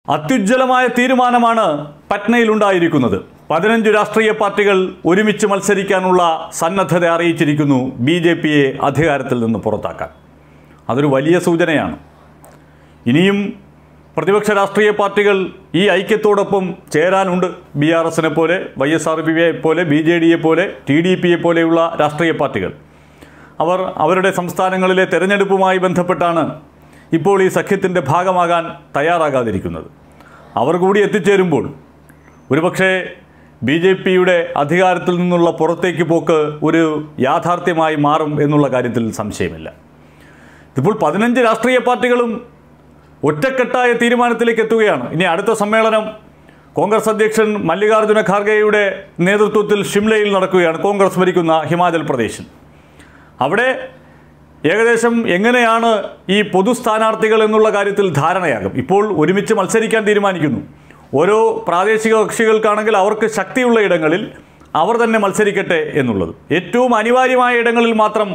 അത്യുജ്വലമായ തീരുമാനമാണ് പറ്റ്നയിൽ ഉണ്ടായിരിക്കുന്നത് പതിനഞ്ച് രാഷ്ട്രീയ പാർട്ടികൾ ഒരുമിച്ച് മത്സരിക്കാനുള്ള സന്നദ്ധത അറിയിച്ചിരിക്കുന്നു ബി ജെ പിയെ അധികാരത്തിൽ നിന്ന് പുറത്താക്കാൻ അതൊരു വലിയ സൂചനയാണ് ഇനിയും പ്രതിപക്ഷ രാഷ്ട്രീയ പാർട്ടികൾ ഈ ഐക്യത്തോടൊപ്പം ചേരാനുണ്ട് ബി ആർ എസിനെ പോലെ വൈ എസ് ആർ പിയെ പോലെ ബി ജെ ഡിയെ പോലെ ടി ഡി പിയെ പോലെയുള്ള രാഷ്ട്രീയ പാർട്ടികൾ അവർ അവരുടെ സംസ്ഥാനങ്ങളിലെ തെരഞ്ഞെടുപ്പുമായി ബന്ധപ്പെട്ടാണ് ഇപ്പോൾ ഈ സഖ്യത്തിൻ്റെ ഭാഗമാകാൻ തയ്യാറാകാതിരിക്കുന്നത് അവർ കൂടി എത്തിച്ചേരുമ്പോൾ ഒരുപക്ഷേ ബി ജെ പിയുടെ അധികാരത്തിൽ നിന്നുള്ള പുറത്തേക്ക് പോക്ക് ഒരു യാഥാർത്ഥ്യമായി മാറും എന്നുള്ള കാര്യത്തിൽ സംശയമില്ല ഇപ്പോൾ പതിനഞ്ച് രാഷ്ട്രീയ പാർട്ടികളും ഒറ്റക്കെട്ടായ തീരുമാനത്തിലേക്ക് എത്തുകയാണ് ഇനി അടുത്ത സമ്മേളനം കോൺഗ്രസ് അധ്യക്ഷൻ മല്ലികാർജ്ജുന ഖാർഗെയുടെ നേതൃത്വത്തിൽ ഷിംലയിൽ നടക്കുകയാണ് കോൺഗ്രസ് ഭരിക്കുന്ന ഹിമാചൽ പ്രദേശിൽ അവിടെ ഏകദേശം എങ്ങനെയാണ് ഈ പൊതു സ്ഥാനാർത്ഥികൾ എന്നുള്ള കാര്യത്തിൽ ധാരണയാകും ഇപ്പോൾ ഒരുമിച്ച് മത്സരിക്കാൻ തീരുമാനിക്കുന്നു ഓരോ പ്രാദേശിക കക്ഷികൾക്കാണെങ്കിൽ അവർക്ക് ശക്തിയുള്ള ഇടങ്ങളിൽ അവർ തന്നെ മത്സരിക്കട്ടെ എന്നുള്ളത് ഏറ്റവും അനിവാര്യമായ ഇടങ്ങളിൽ മാത്രം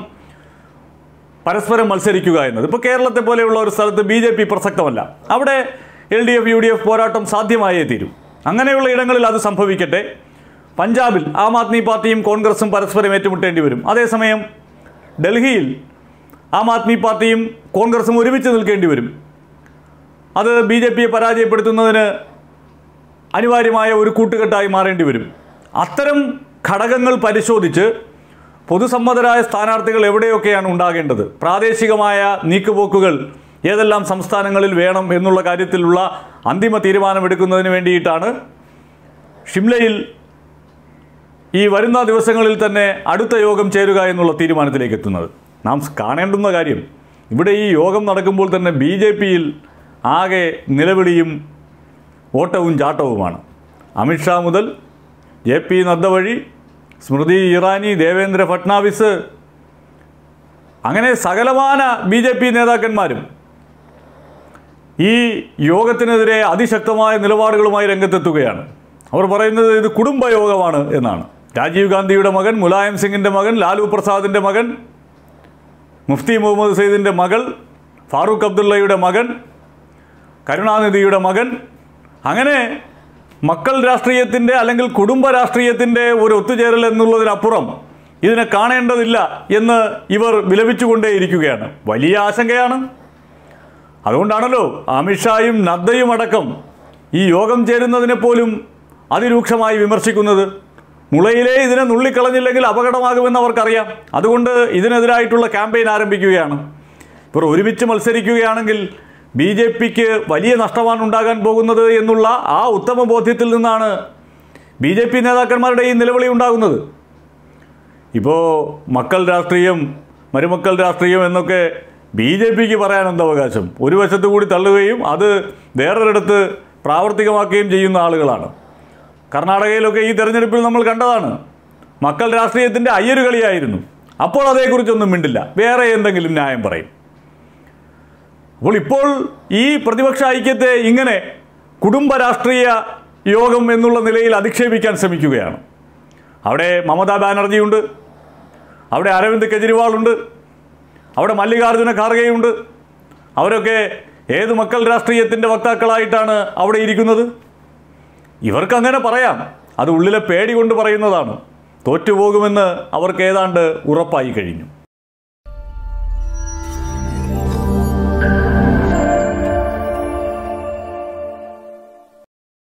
പരസ്പരം മത്സരിക്കുക എന്നത് ഇപ്പോൾ കേരളത്തെ പോലെയുള്ള ഒരു സ്ഥലത്ത് ബി ജെ പി പ്രസക്തമല്ല അവിടെ L D F U D F പോരാട്ടം സാധ്യമായേ തീരും അങ്ങനെയുള്ള ഇടങ്ങളിൽ അത് സംഭവിക്കട്ടെ പഞ്ചാബിൽ ആം ആദ്മി പാർട്ടിയും കോൺഗ്രസും പരസ്പരം ഏറ്റുമുട്ടേണ്ടി വരും അതേസമയം ഡൽഹിയിൽ ആം ആദ്മി പാർട്ടിയും കോൺഗ്രസും ഒരുമിച്ച് നിൽക്കേണ്ടി വരും അത് ബി ജെ പിയെ പരാജയപ്പെടുത്തുന്നതിന് അനിവാര്യമായ ഒരു കൂട്ടുകെട്ടായി മാറേണ്ടി വരും അത്തരം ഘടകങ്ങൾ പരിശോധിച്ച് പൊതുസമ്മതരായ സ്ഥാനാർത്ഥികൾ എവിടെയൊക്കെയാണ് ഉണ്ടാകേണ്ടത് പ്രാദേശികമായ നീക്കുപോക്കുകൾ ഏതെല്ലാം സംസ്ഥാനങ്ങളിൽ വേണം എന്നുള്ള കാര്യത്തിലുള്ള അന്തിമ തീരുമാനമെടുക്കുന്നതിന് വേണ്ടിയിട്ടാണ് ഷിംലയിൽ ഈ വരുന്ന ദിവസങ്ങളിൽ തന്നെ അടുത്ത യോഗം ചേരുക എന്നുള്ള തീരുമാനത്തിലേക്ക് എത്തുന്നത് നാം കാണേണ്ടുന്ന കാര്യം ഇവിടെ ഈ യോഗം നടക്കുമ്പോൾ തന്നെ ബി ജെ പിയിൽ ആകെ നിലവിളിയും ഓട്ടവും ചാട്ടവുമാണ് അമിത്ഷാ മുതൽ ജെ പി നദ്ദ വഴി സ്മൃതി ഇറാനി ദേവേന്ദ്ര ഫട്നാവിസ് അങ്ങനെ സകലമാന ബി ജെ പി നേതാക്കന്മാരും ഈ യോഗത്തിനെതിരെ അതിശക്തമായ നിലപാടുകളുമായി രംഗത്തെത്തുകയാണ് അവർ പറയുന്നത് ഇത് കുടുംബയോഗമാണ് എന്നാണ് രാജീവ് ഗാന്ധിയുടെ മകൻ മുലായം സിംഗിൻ്റെ മകൻ ലാലു പ്രസാദിൻ്റെ മകൻ മുഫ്തി മുഹമ്മദ് സയ്യിദിൻ്റെ മകൾ ഫാറൂഖ് അബ്ദുള്ളയുടെ മകൻ കരുണാനിധിയുടെ മകൻ അങ്ങനെ മക്കൾ രാഷ്ട്രീയത്തിൻ്റെ അല്ലെങ്കിൽ കുടുംബ രാഷ്ട്രീയത്തിൻ്റെ ഒരു ഒത്തുചേരൽ എന്നുള്ളതിനപ്പുറം ഇതിനെ കാണേണ്ടതില്ല എന്ന് ഇവർ വിലപിച്ചുകൊണ്ടേയിരിക്കുകയാണ് വലിയ ആശങ്കയാണ് അതുകൊണ്ടാണല്ലോ അമിത്ഷായും നദ്ദയും അടക്കം ഈ യോഗം ചേരുന്നതിനെ പോലും അതിരൂക്ഷമായി വിമർശിക്കുന്നത് മുളയിലേ ഇതിനെ നുള്ളിക്കളഞ്ഞില്ലെങ്കിൽ അപകടമാകുമെന്ന് അവർക്കറിയാം അതുകൊണ്ട് ഇതിനെതിരായിട്ടുള്ള ക്യാമ്പയിൻ ആരംഭിക്കുകയാണ് ഇവർ ഒരുമിച്ച് മത്സരിക്കുകയാണെങ്കിൽ ബി ജെ പിക്ക് വലിയ നഷ്ടമാണ് ഉണ്ടാകാൻ പോകുന്നത് എന്നുള്ള ആ ഉത്തമ ബോധ്യത്തിൽ നിന്നാണ് ബി ജെ പി നേതാക്കന്മാരുടെ ഈ നിലവിളി ഉണ്ടാകുന്നത് ഇപ്പോൾ മക്കൾ രാഷ്ട്രീയം മരുമക്കൾ രാഷ്ട്രീയം എന്നൊക്കെ ബി ജെ പിക്ക് പറയാൻ എന്താ അവകാശം ഒരു വശത്ത് കൂടി തള്ളുകയും അത് വേറൊരിടത്ത് പ്രാവർത്തികമാക്കുകയും ചെയ്യുന്ന ആളുകളാണ് കർണാടകയിലൊക്കെ ഈ തെരഞ്ഞെടുപ്പിൽ നമ്മൾ കണ്ടതാണ് മക്കൾ രാഷ്ട്രീയത്തിൻ്റെ അയ്യരു കളിയായിരുന്നു അപ്പോൾ അതേക്കുറിച്ചൊന്നും മിണ്ടില്ല വേറെ എന്തെങ്കിലും ന്യായം പറയും അപ്പോൾ ഇപ്പോൾ ഈ പ്രതിപക്ഷ ഐക്യത്തെ ഇങ്ങനെ കുടുംബ രാഷ്ട്രീയ യോഗം എന്നുള്ള നിലയിൽ അധിക്ഷേപിക്കാൻ ശ്രമിക്കുകയാണ് അവിടെ മമതാ ബാനർജിയുണ്ട് അവിടെ അരവിന്ദ് കെജ്രിവാളുണ്ട് അവിടെ മല്ലികാർജ്ജുന ഖാർഗെയുണ്ട് അവരൊക്കെ ഏത് മക്കൾ രാഷ്ട്രീയത്തിൻ്റെ വക്താക്കളായിട്ടാണ് അവിടെ ഇരിക്കുന്നത് ഇവർക്കങ്ങനെ പറയാം അത് ഉള്ളിലെ പേടി കൊണ്ട് പറയുന്നതാണ് തോറ്റുപോകുമെന്ന് അവർക്ക് ഏതാണ്ട് ഉറപ്പായി കഴിഞ്ഞു